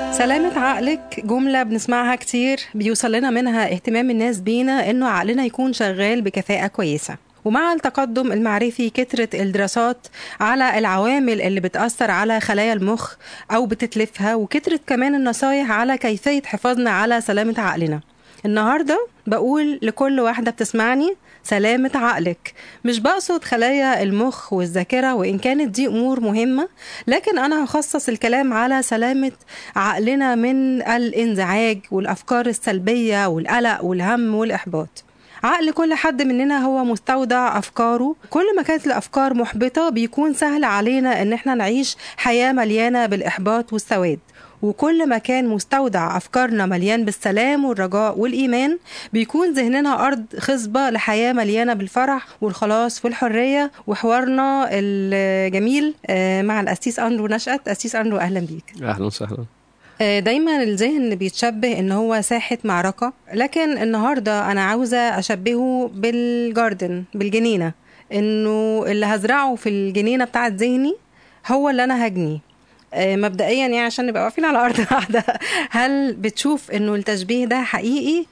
سلامة عقلك جملة بنسمعها كتير بيوصل لنا منها اهتمام الناس بينا انه عقلنا يكون شغال بكفاءة كويسة ومع التقدم المعرفي كترت الدراسات على العوامل اللي بتأثر على خلايا المخ أو بتتلفها وكترت كمان النصايح على كيفية حفاظنا على سلامة عقلنا النهاردة بقول لكل واحدة بتسمعني سلامة عقلك مش بقصد خلايا المخ والذاكرة وإن كانت دي أمور مهمة لكن أنا هخصص الكلام على سلامة عقلنا من الانزعاج والأفكار السلبية والقلق والهم والإحباط عقل كل حد مننا هو مستودع أفكاره كل ما كانت الأفكار محبطة بيكون سهل علينا إن احنا نعيش حياة مليانة بالإحباط والسواد وكل ما كان مستودع أفكارنا مليان بالسلام والرجاء والإيمان بيكون ذهننا أرض خصبة لحياة مليانة بالفرح والخلاص والحرية وحوارنا الجميل آه، مع الأسيس أندرو نشأت أسيس أندرو أهلا بيك اهلا وسهلا آه، دايما الذهن بيتشبه ان هو ساحة معركة لكن النهاردة انا عاوزة اشبهه بالجاردن بالجنينة انه اللي هزرعه في الجنينة بتاعت ذهني هو اللي انا هجنيه آه، مبدئيا يعني عشان نبقى واقفين على ارض واحده هل بتشوف انه التشبيه ده حقيقي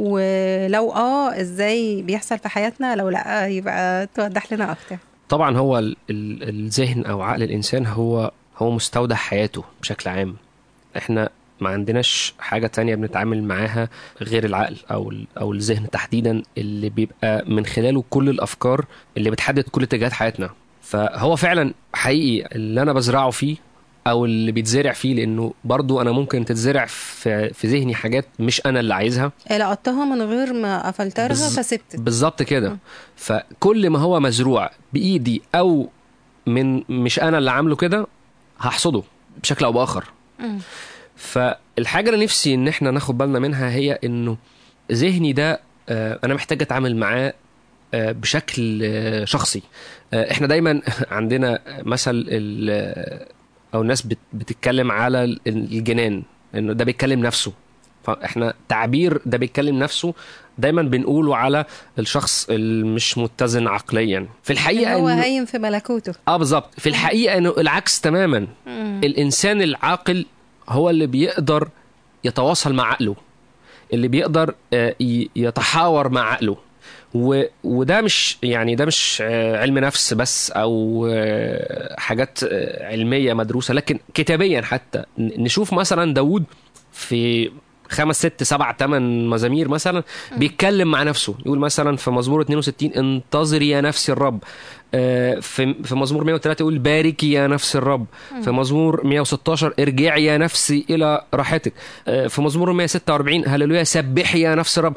ولو اه ازاي بيحصل في حياتنا لو لا يبقى توضح لنا اكتر طبعا هو ال- ال- الذهن او عقل الانسان هو هو مستودع حياته بشكل عام احنا ما عندناش حاجة تانية بنتعامل معاها غير العقل أو ال- أو الذهن تحديدا اللي بيبقى من خلاله كل الأفكار اللي بتحدد كل اتجاهات حياتنا فهو فعلا حقيقي اللي أنا بزرعه فيه أو اللي بيتزرع فيه لأنه برضو أنا ممكن تتزرع في, في ذهني حاجات مش أنا اللي عايزها لقطتها من غير ما قفلتها بز- فسبت بالظبط كده فكل ما هو مزروع بايدي او من مش انا اللي عامله كده هحصده بشكل او باخر مم. فالحاجه اللي نفسي ان احنا ناخد بالنا منها هي انه ذهني ده آه، انا محتاج اتعامل معاه آه، بشكل آه، شخصي آه، احنا دايما عندنا مثل ال- او الناس بت- بتتكلم على ال- الجنان انه ده بيتكلم نفسه فاحنا تعبير ده بيتكلم نفسه دايما بنقوله على الشخص المش متزن عقليا في الحقيقه هو إنه- هايم في ملكوته اه بالظبط في الحقيقه انه العكس تماما مم. الانسان العاقل هو اللي بيقدر يتواصل مع عقله اللي بيقدر آه، ي- يتحاور مع عقله و... وده مش يعني ده مش آه، علم نفس بس او آه، حاجات آه، علميه مدروسه لكن كتابيا حتى ن- نشوف مثلا داوود في خمس ست سبع ثمان مزامير مثلا بيتكلم مع نفسه يقول مثلا في مزمور 62 انتظري يا نفسي الرب آه، في في مزمور 103 يقول باركي يا نفس الرب في مزمور 116 ارجعي يا نفسي الى راحتك آه، في مزمور 146 هللويا سبحي يا نفس الرب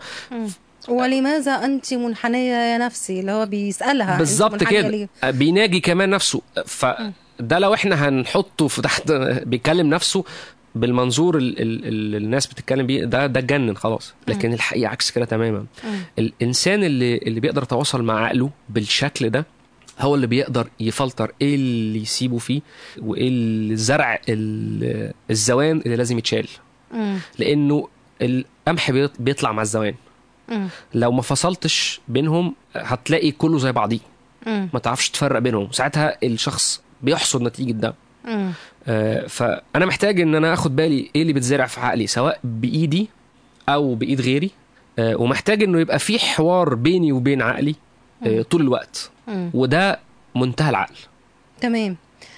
ولماذا انت منحنيه يا نفسي اللي هو بيسالها أنت بالظبط منحنية كده ليه؟ آه، بيناجي كمان نفسه فده لو احنا هنحطه في تحت بيكلم نفسه بالمنظور ال ال ال الناس بتتكلم بيه ده ده اتجنن خلاص لكن الحقيقه عكس كده تماما مم. الانسان اللي اللي بيقدر يتواصل مع عقله بالشكل ده هو اللي بيقدر يفلتر ايه اللي يسيبه فيه وايه الزرع ال- الزوان اللي لازم يتشال مم. لانه القمح بيط- بيطلع مع الزوان مم. لو ما فصلتش بينهم هتلاقي كله زي بعضيه مم. ما تعرفش تفرق بينهم ساعتها الشخص بيحصد نتيجه ده مم. آه، فانا محتاج ان انا اخد بالي ايه اللي بيتزرع في عقلي سواء بايدي او بايد غيري آه، ومحتاج انه يبقى في حوار بيني وبين عقلي آه، طول الوقت مم. وده منتهى العقل تمام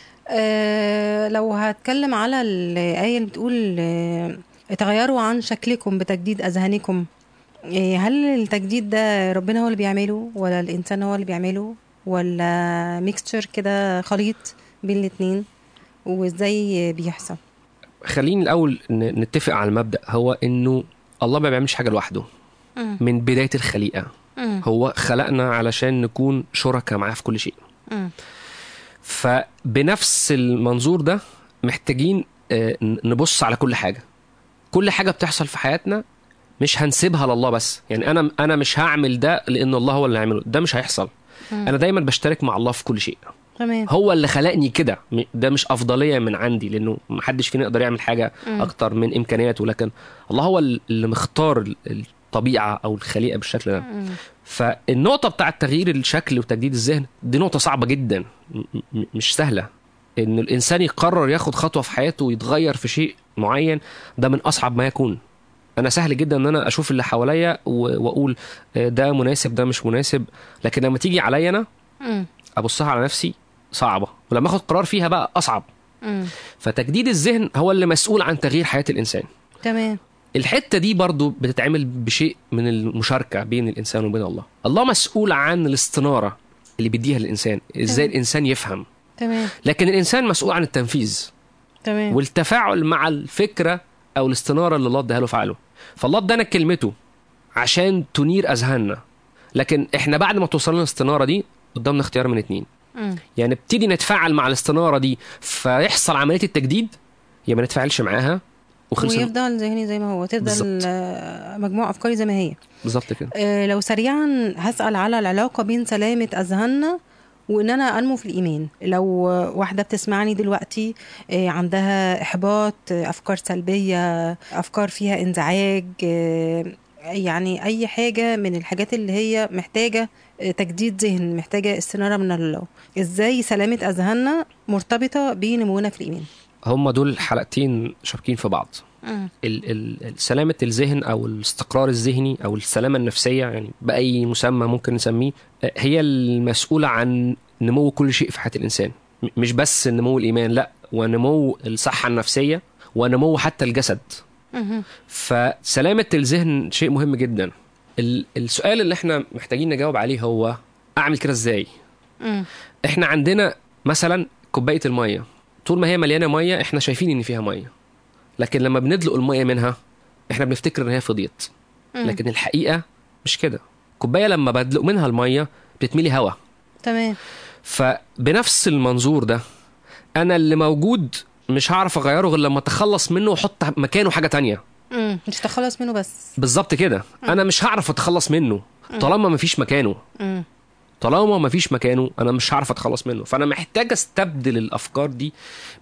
أه لو هتكلم على الآية اللي بتقول آه، اتغيروا عن شكلكم بتجديد أذهانكم آه، هل التجديد ده ربنا هو اللي بيعمله ولا الإنسان هو اللي بيعمله ولا ميكستشر كده خليط بين الاتنين وازاي بيحصل خليني الاول ن- نتفق على المبدا هو انه الله ما بيعملش حاجه لوحده مم. من بدايه الخليقه مم. هو خلقنا علشان نكون شركاء معاه في كل شيء مم. فبنفس المنظور ده محتاجين آه، نبص على كل حاجه كل حاجه بتحصل في حياتنا مش هنسيبها لله بس يعني انا انا مش هعمل ده لان الله هو اللي هيعمله ده مش هيحصل مم. انا دايما بشترك مع الله في كل شيء تمام هو اللي خلقني كده م- ده مش افضليه من عندي لانه محدش فينا يقدر يعمل حاجه مم. اكتر من امكانياته لكن الله هو اللي مختار ال- الطبيعه او الخليقه بالشكل ده مم. فالنقطه بتاعه تغيير الشكل وتجديد الذهن دي نقطه صعبه جدا م- م- مش سهله ان الانسان يقرر ياخد خطوه في حياته ويتغير في شيء معين ده من اصعب ما يكون انا سهل جدا ان انا اشوف اللي حواليا و- واقول آه، ده مناسب ده مش مناسب لكن لما تيجي عليا انا مم. ابصها على نفسي صعبه ولما اخد قرار فيها بقى اصعب مم. فتجديد الذهن هو اللي مسؤول عن تغيير حياه الانسان تمام الحته دي برضو بتتعمل بشيء من المشاركه بين الانسان وبين الله الله مسؤول عن الاستناره اللي بيديها للانسان ازاي تمام. الانسان يفهم تمام لكن الانسان مسؤول عن التنفيذ تمام والتفاعل مع الفكره او الاستناره اللي الله اداها له في عقله فالله ادانا كلمته عشان تنير اذهاننا لكن احنا بعد ما توصل لنا الاستناره دي قدامنا اختيار من اتنين مم. يعني نبتدي نتفاعل مع الاستناره دي فيحصل عمليه التجديد يا ما نتفاعلش معاها وخلص ويفضل ذهني زي ما هو تفضل بالظبط. آه، مجموعة أفكاري زي ما هي بالظبط كده آه، لو سريعا هسأل على العلاقة بين سلامة أذهاننا وإن أنا أنمو في الإيمان لو آه، واحدة بتسمعني دلوقتي آه، عندها إحباط آه، أفكار سلبية أفكار فيها انزعاج آه، يعني أي حاجة من الحاجات اللي هي محتاجة آه، تجديد ذهن محتاجة استنارة من الله إزاي سلامة أذهاننا مرتبطة بنمونا في الإيمان هم دول حلقتين شابكين في بعض مم. ال- ال- سلامة الذهن أو الاستقرار الذهني أو السلامة النفسية يعني بأي مسمى ممكن نسميه آه، هي المسؤولة عن نمو كل شيء في حياة الإنسان م- مش بس نمو الإيمان لا ونمو الصحة النفسية ونمو حتى الجسد مهم. فسلامة الذهن شيء مهم جدا ال- السؤال اللي احنا محتاجين نجاوب عليه هو أعمل كده إزاي مم. احنا عندنا مثلا كوبايه الميه طول ما هي مليانه ميه احنا شايفين ان فيها ميه لكن لما بندلق الميه منها احنا بنفتكر ان هي فضيت مم. لكن الحقيقه مش كده كوبايه لما بدلق منها الميه بتتملي هواء تمام فبنفس المنظور ده انا اللي موجود مش هعرف اغيره غير لما اتخلص منه واحط مكانه حاجه تانية مم. مش تخلص منه بس بالظبط كده انا مش هعرف اتخلص منه طالما مفيش مكانه مم. طالما ما فيش مكانه انا مش هعرف اتخلص منه فانا محتاج استبدل الافكار دي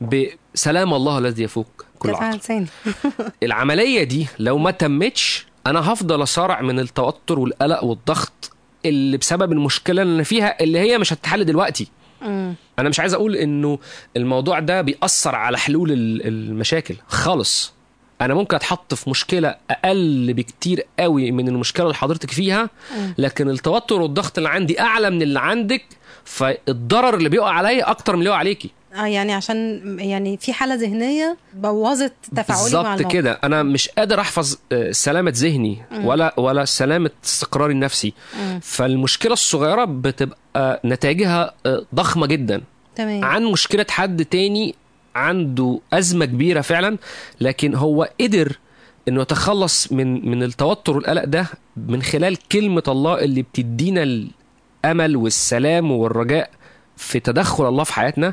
بسلام الله الذي يفوق كل تفاعل عقل ثاني العمليه دي لو ما تمتش انا هفضل اصارع من التوتر والقلق والضغط اللي بسبب المشكله اللي انا فيها اللي هي مش هتتحل دلوقتي مم. انا مش عايز اقول انه الموضوع ده بيأثر على حلول ال- المشاكل خالص انا ممكن اتحط في مشكله اقل بكتير قوي من المشكله اللي حضرتك فيها مم. لكن التوتر والضغط اللي عندي اعلى من اللي عندك فالضرر اللي بيقع عليا اكتر من اللي يقع عليكي اه يعني عشان يعني في حاله ذهنيه بوظت تفاعلي مع بالظبط الموقف كده انا مش قادر احفظ آه، سلامه ذهني ولا ولا سلامه استقراري النفسي مم. فالمشكله الصغيره بتبقى نتائجها آه، ضخمه جدا تمام عن مشكله حد تاني عنده ازمه كبيره فعلا لكن هو قدر انه يتخلص من من التوتر والقلق ده من خلال كلمه الله اللي بتدينا الامل والسلام والرجاء في تدخل الله في حياتنا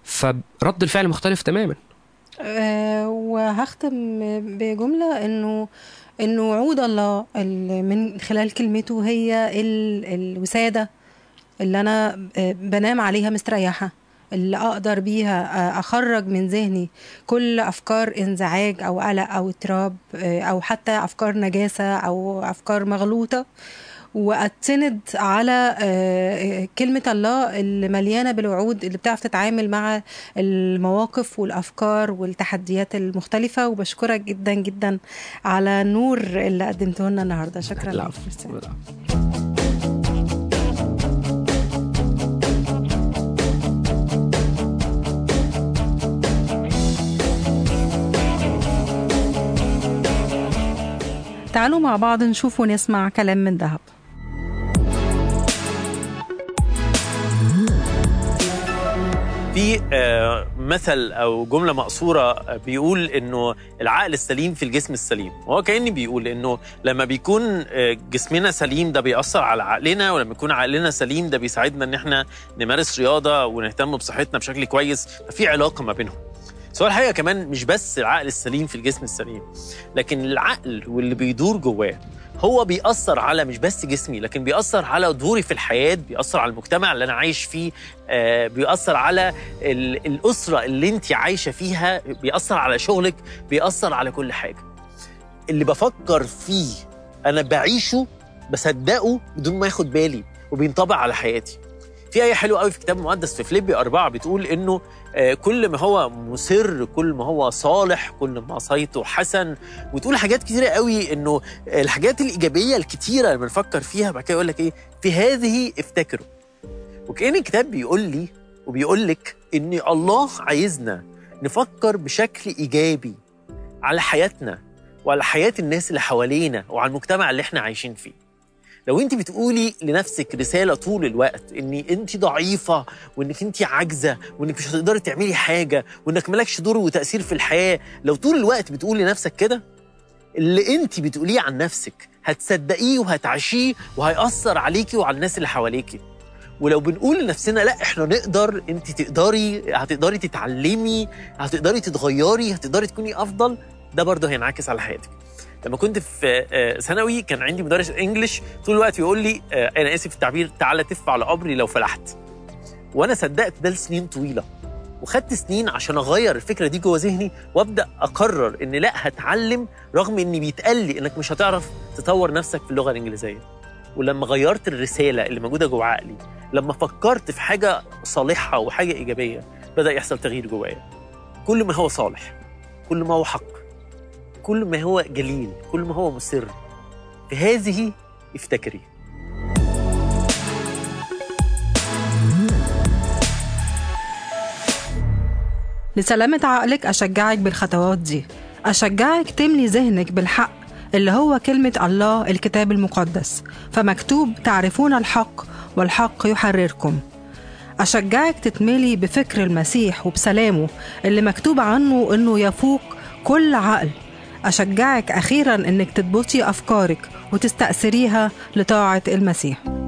فرد الفعل مختلف تماما آه وهختم بجمله انه انه وعود الله ال- من خلال كلمته هي ال- الوساده اللي انا آه، بنام عليها مستريحه اللي اقدر بيها آه، اخرج من ذهني كل افكار انزعاج او قلق او اضطراب آه، او حتى افكار نجاسه او افكار مغلوطه واتسند على آه، كلمة الله اللي مليانة بالوعود اللي بتعرف تتعامل مع المواقف والأفكار والتحديات المختلفة وبشكرك جدا جدا على النور اللي قدمته لنا النهاردة شكرا لك العفو. ميرسي. العفو. تعالوا مع بعض نشوف ونسمع كلام من ذهب في آه، مثل او جمله مقصوره آه، بيقول انه العقل السليم في الجسم السليم وهو كاني بيقول انه لما بيكون آه، جسمنا سليم ده بيأثر على عقلنا ولما يكون عقلنا سليم ده بيساعدنا ان احنا نمارس رياضه ونهتم بصحتنا بشكل كويس ففي علاقه ما بينهم سؤال الحقيقه كمان مش بس العقل السليم في الجسم السليم لكن العقل واللي بيدور جواه هو بيأثر على مش بس جسمي لكن بيأثر على دوري في الحياة بيأثر على المجتمع اللي أنا عايش فيه آه، بيأثر على ال- الأسرة اللي أنت عايشة فيها بيأثر على شغلك بيأثر على كل حاجة اللي بفكر فيه أنا بعيشه بصدقه بدون ما ياخد بالي وبينطبع على حياتي في آية حلوة قوي في الكتاب المقدس في فيليبي أربعة بتقول إنه آه، كل ما هو مسر كل ما هو صالح كل ما صيته حسن وتقول حاجات كتيره قوي انه الحاجات الايجابيه الكتيره اللي بنفكر فيها بعد كده يقول لك ايه في هذه افتكروا وكأن الكتاب بيقول لي وبيقول لك ان الله عايزنا نفكر بشكل ايجابي على حياتنا وعلى حياه الناس اللي حوالينا وعلى المجتمع اللي احنا عايشين فيه لو انت بتقولي لنفسك رساله طول الوقت ان انت ضعيفه وانك انت عاجزه وانك مش هتقدري تعملي حاجه وانك مالكش دور وتاثير في الحياه لو طول الوقت بتقولي لنفسك كده اللي انت بتقوليه عن نفسك هتصدقيه وهتعيشيه وهيأثر عليكي وعلى الناس اللي حواليكي ولو بنقول لنفسنا لا احنا نقدر انت تقدري هتقدري تتعلمي هتقدري تتغيري هتقدري تكوني افضل ده برضه هينعكس على حياتك لما كنت في آه، ثانوي كان عندي مدرس انجلش طول الوقت يقول لي آه، انا اسف في التعبير تعالى تف على قبري لو فلحت وانا صدقت ده لسنين طويله وخدت سنين عشان اغير الفكره دي جوه ذهني وابدا اقرر ان لا هتعلم رغم ان بيتقال لي انك مش هتعرف تطور نفسك في اللغه الانجليزيه ولما غيرت الرساله اللي موجوده جوه عقلي لما فكرت في حاجه صالحه وحاجه ايجابيه بدا يحصل تغيير جوايا كل ما هو صالح كل ما هو حق كل ما هو جليل كل ما هو مسر في هذه افتكري لسلامة عقلك أشجعك بالخطوات دي أشجعك تملي ذهنك بالحق اللي هو كلمة الله الكتاب المقدس فمكتوب تعرفون الحق والحق يحرركم أشجعك تتملي بفكر المسيح وبسلامه اللي مكتوب عنه إنه يفوق كل عقل أشجعك أخيرا إنك تضبطي أفكارك وتستأثريها لطاعة المسيح